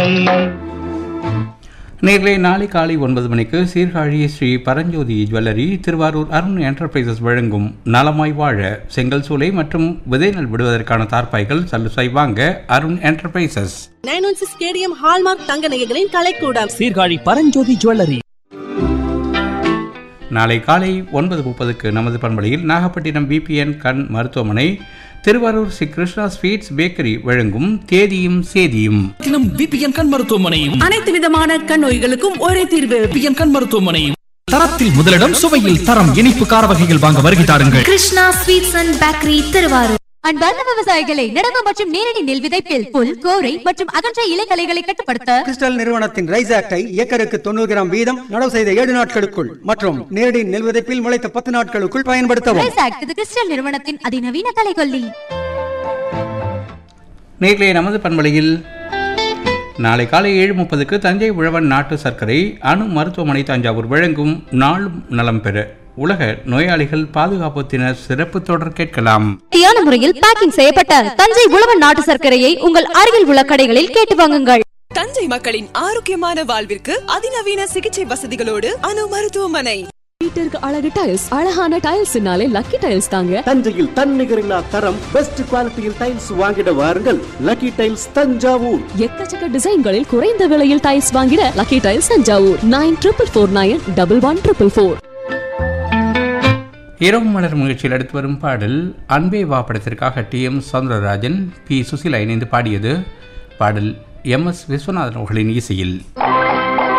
நேர்களை நாளை காலை ஒன்பது மணிக்கு சீர்காழி ஸ்ரீ பரஞ்சோதி ஜுவல்லரி திருவாரூர் அருண் என்டர்பிரைசஸ் வழங்கும் நலமாய் வாழ செங்கல் சூளை மற்றும் விதைநெல் விடுவதற்கான தார்ப்பாய்கள் சல்லுசை வாங்க Arun enterprises nine one six KDM hallmark தங்க நகைகளின் கலைக்கூடம் சீர்காழி பரஞ்சோதி ஜுவல்லரி நாளை காலை ஒன்பது முப்பதுக்கு நமது பண்பலையில் நாகப்பட்டினம் பிபிஎன் கண் மருத்துவமனை திருவாரூர் ஸ்ரீ கிருஷ்ணா ஸ்வீட்ஸ் பேக்கரி வழங்கும் தேதியும் சேதியும் தினம் பிபிஎன் கண் மருத்துவமனையும் அனைத்து விதமான கண் நோய்களுக்கும் ஒரே தீர்வு பிபிஎன் கண் மருத்துவமனையும் தரத்தில் முதலிடம் சுவையில் தரம் இனிப்பு கார வகைகள் வாங்க வருகை தாருங்கள் Krishna sweets and bakery Thiruvarur அன்பார்ந்த விவசாயிகளை நடவு மற்றும் நேரடி நெல் விதைப்பில் புல் கோரை மற்றும் அகன்ற இலைகளைகளை கட்டுப்படுத்த கிறிஸ்டல் நிறுவனத்தின் ரைஸ் ஆக்டை ஏக்கருக்கு தொண்ணூறு கிராம் வீதம் நடவு செய்த ஏழு நாட்களுக்குள் மற்றும் நேரடி நெல் விதைப்பில் முளைத்த பத்து நாட்களுக்குள் பயன்படுத்தவும் ரைஸ் ஆக்ட் இது கிறிஸ்டல் நிறுவனத்தின் அதிநவீன கலைகொல்லி நேர்களே நமது பண்பலையில் நாளை காலை ஏழு முப்பதுக்கு தஞ்சை உழவன் நாட்டு சர்க்கரை அணு மருத்துவமனை தஞ்சாவூர் வழங்கும் நாளும் நலம் பெற உலக நோயாளிகள் பாதுகாப்பு தின சிறப்பு தொடர் கேட்கலாம் சரியான முறையில் பேக்கிங் செய்யப்பட்ட தஞ்சை உழவன் நாட்டு சர்க்கரையை உங்கள் அருகில் உள்ள கடைகளில் கேட்டு வாங்குங்கள் தஞ்சை மக்களின் ஆரோக்கியமான வாழ்விற்கு அதிநவீன சிகிச்சை வசதிகளோடு அணு மருத்துவமனை வீட்டிற்கு அழகு டைல்ஸ் அழகான டைல்ஸ்னாலே லக்கி டைல்ஸ் தாங்க தஞ்சையில் தன்னிகரில்லா தரம் பெஸ்ட் குவாலிட்டியில் டைல்ஸ் வாங்கிட வாருங்கள் லக்கி டைல்ஸ் தஞ்சாவூர் எக்கச்சக்க டிசைன்களில் குறைந்த விலையில் டைல்ஸ் வாங்கிட lucky tiles Thanjavur nine triple four nine double one triple four இரவு மலர் நிகழ்ச்சியில் அடுத்து வரும் பாடல் அன்பே வா படத்திற்காக T M Soundararajan P Susheela இணைந்து பாடியது பாடல் எம் எஸ் விஸ்வநாதன் அவர்களின் இசையில்